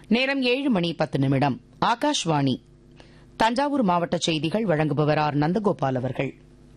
நேரம் ஏழு மணி பத்து நிமிடம் ஆகாஷ்வாணி தஞ்சாவூர் மாவட்ட செய்திகள் வழங்குபவர் ஆர் நந்தகோபால் அவர்கள்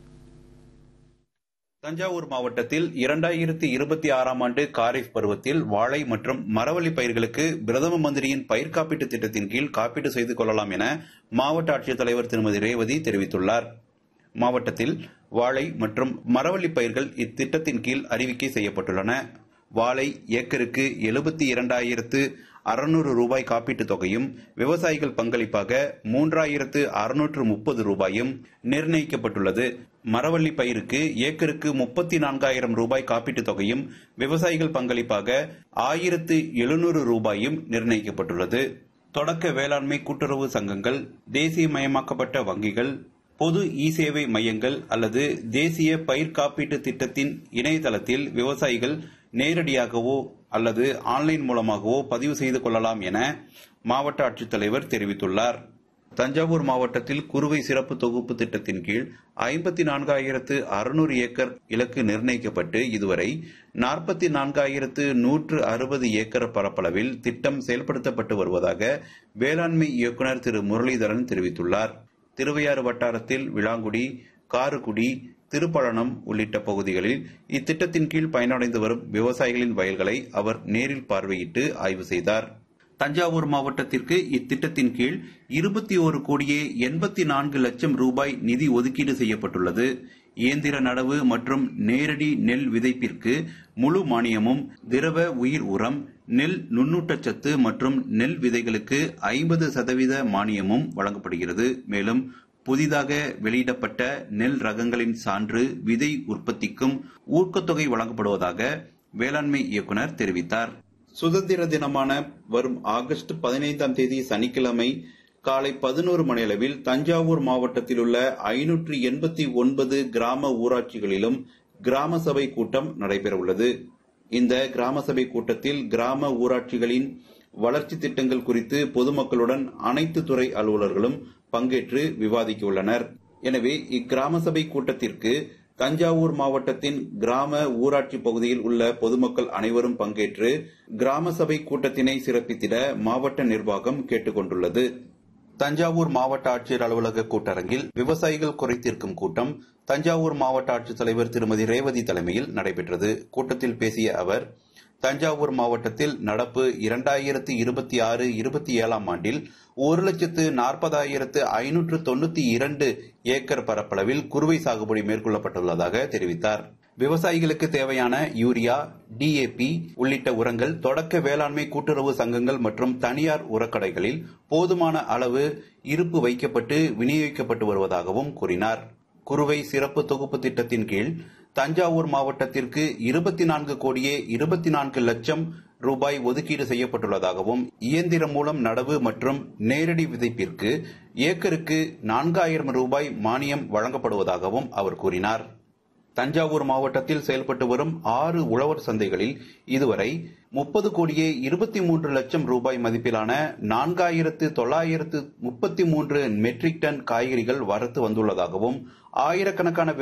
தஞ்சாவூர் மாவட்டத்தில் இரண்டாயிரத்தி இருபத்தி ஆறாம் ஆண்டு காரிஃப் பருவத்தில் வாழை மற்றும் மரவள்ளி பயிர்களுக்கு பிரதம மந்திரியின் பயிர் காப்பீட்டு திட்டத்தின் கீழ் காப்பீடு செய்து கொள்ளலாம் என மாவட்ட ஆட்சித்தலைவர் திருமதி ரேவதி தெரிவித்துள்ளார் மாவட்டத்தில் வாழை மற்றும் மரவள்ளி பயிர்கள் இத்திட்டத்தின் கீழ் அறிவிக்கை செய்யப்பட்டுள்ளன வாழை ஏக்கருக்கு எழுபத்தி இரண்டாயிரத்து அறுநூறு ரூபாய் காப்பீட்டுத் தொகையும் விவசாயிகள் பங்களிப்பாக மூன்றாயிரத்து அறுநூற்று முப்பது ரூபாயும் நிர்ணயிக்கப்பட்டுள்ளது மரவள்ளி பயிருக்கு ஏக்கருக்கு முப்பத்தி நான்காயிரம் ரூபாய் காப்பீட்டுத் தொகையும் விவசாயிகள் பங்களிப்பாக ஆயிரத்து எழுநூறு ரூபாயும் நிர்ணயிக்கப்பட்டுள்ளது தொடக்க வேளாண்மை கூட்டுறவு சங்கங்கள் தேசியமயமாக்கப்பட்ட வங்கிகள் பொது இ சேவை மையங்கள் அல்லது தேசிய பயிர் காப்பீட்டு திட்டத்தின் இணையதளத்தில் விவசாயிகள் நேரடியாகவோ அல்லது ஆன்லைன் மூலமாகவோ பதிவு செய்து கொள்ளலாம் என மாவட்ட ஆட்சித்தலைவர் தெரிவித்துள்ளார் தஞ்சாவூர் மாவட்டத்தில் குறுவை சிறப்பு தொகுப்பு திட்டத்தின் கீழ் ஐம்பத்தி நான்காயிரத்து அறுநூறு ஏக்கர் இலக்கு நிர்ணயிக்கப்பட்டு இதுவரை நாற்பத்தி நான்காயிரத்து நூற்று அறுபது ஏக்கர் பரப்பளவில் திட்டம் செயல்படுத்தப்பட்டு வருவதாக வேளாண்மை இயக்குநர் திரு முரளிதரன் தெரிவித்துள்ளார் திருவையாறு வட்டாரத்தில் விளாங்குடி காருக்குடி திருப்பழனம் உள்ளிட்ட பகுதிகளில் இத்திட்டத்தின் கீழ் பயனடைந்து வரும் விவசாயிகளின் வயல்களை அவர் நேரில் பார்வையிட்டு ஆய்வு செய்தார் தஞ்சாவூர் மாவட்டத்திற்கு இத்திட்டத்தின் கீழ் இருபத்தி ஒரு கோடியே எண்பத்தி நான்கு லட்சம் ரூபாய் நிதி ஒதுக்கீடு செய்யப்பட்டுள்ளது இயந்திர நடவு மற்றும் நேரடி நெல் விதைப்பிற்கு முழு மானியமும் திரவ உயிர் உரம் நெல் நுண்ணூட்டச்சத்து மற்றும் நெல் விதைகளுக்கு ஐம்பது சதவீத மானியமும் வழங்கப்படுகிறது மேலும் புதிதாக வெளியிடப்பட்ட நெல் ரகங்களின் சான்று விதை உற்பத்திக்கும் ஊக்கத்தொகை வழங்கப்படுவதாக வேளாண்மை இயக்குநர் தெரிவித்தார் சுதந்திர தினமான வரும் ஆகஸ்ட் பதினைந்தாம் தேதி சனிக்கிழமை காலை பதினோரு மணியளவில் தஞ்சாவூர் மாவட்டத்தில் உள்ள ஐநூற்று எண்பத்தி ஒன்பது கிராம ஊராட்சிகளிலும் கிராம சபை கூட்டம் நடைபெறவுள்ளது இந்த கிராம சபை கூட்டத்தில் கிராம ஊராட்சிகளின் வளர்ச்சி திட்டங்கள் குறித்து பொதுமக்களுடன் அனைத்து துறை அலுவலர்களும் பங்கேற்று விவாதிக்க உள்ளனர் எனவே இக்கிராம சபை கூட்டத்திற்கு தஞ்சாவூர் மாவட்டத்தின் கிராம ஊராட்சி பகுதியில் உள்ள பொதுமக்கள் அனைவரும் பங்கேற்று கிராம சபை கூட்டத்தினை சிறப்பித்திட மாவட்ட நிர்வாகம் கேட்டுக் கொண்டுள்ளது தஞ்சாவூர் மாவட்ட ஆட்சியர் அலுவலக கூட்டரங்கில் விவசாயிகள் குறைத்தீர்க்கும் கூட்டம் தஞ்சாவூர் மாவட்ட ஆட்சித்தலைவர் திருமதி ரேவதி தலைமையில் நடைபெற்றது கூட்டத்தில் பேசிய அவர் தஞ்சாவூர் மாவட்டத்தில் நடப்பு இரண்டாயிரத்து இருபத்தி ஆறு இருபத்தி ஏழாம் ஆண்டில் ஒரு லட்சத்து நாற்பதாயிரத்து ஐநூற்று தொண்ணூத்தி இரண்டு ஏக்கர் பரப்பளவில் குறுவை சாகுபடி மேற்கொள்ளப்பட்டுள்ளதாக தெரிவித்தார் விவசாயிகளுக்கு தேவையான யூரியா டிஏபி உள்ளிட்ட உரங்கள் தொடக்க வேளாண்மை கூட்டுறவு சங்கங்கள் மற்றும் தனியார் உரக்கடைகளில் போதுமான அளவு இருப்பு வைக்கப்பட்டு விநியோகிக்கப்பட்டு வருவதாகவும் கூறினார் குறுவை சிறப்பு தொகுப்பு திட்டத்தின் கீழ் தஞ்சாவூர் மாவட்டத்திற்கு இருபத்தி நான்கு கோடியே இருபத்தி நான்கு லட்சம் ரூபாய் ஒதுக்கீடு செய்யப்பட்டுள்ளதாகவும் இயந்திரம் மூலம் நடவு மற்றும் நேரடி விதைப்பிற்கு ஏக்கருக்கு நான்காயிரம் ரூபாய் மானியம் வழங்கப்படுவதாகவும் அவர் கூறினார் தஞ்சாவூர் மாவட்டத்தில் செயல்பட்டு வரும் ஆறு உழவர் சந்தைகளில் இதுவரை முப்பது கோடியே இருபத்தி மூன்று லட்சம் ரூபாய் மதிப்பிலான நான்காயிரத்து தொள்ளாயிரத்து முப்பத்தி மூன்று மெட்ரிக் டன் காய்கறிகள் வரத்து வந்துள்ளதாகவும் ஆயிரக்கணக்கான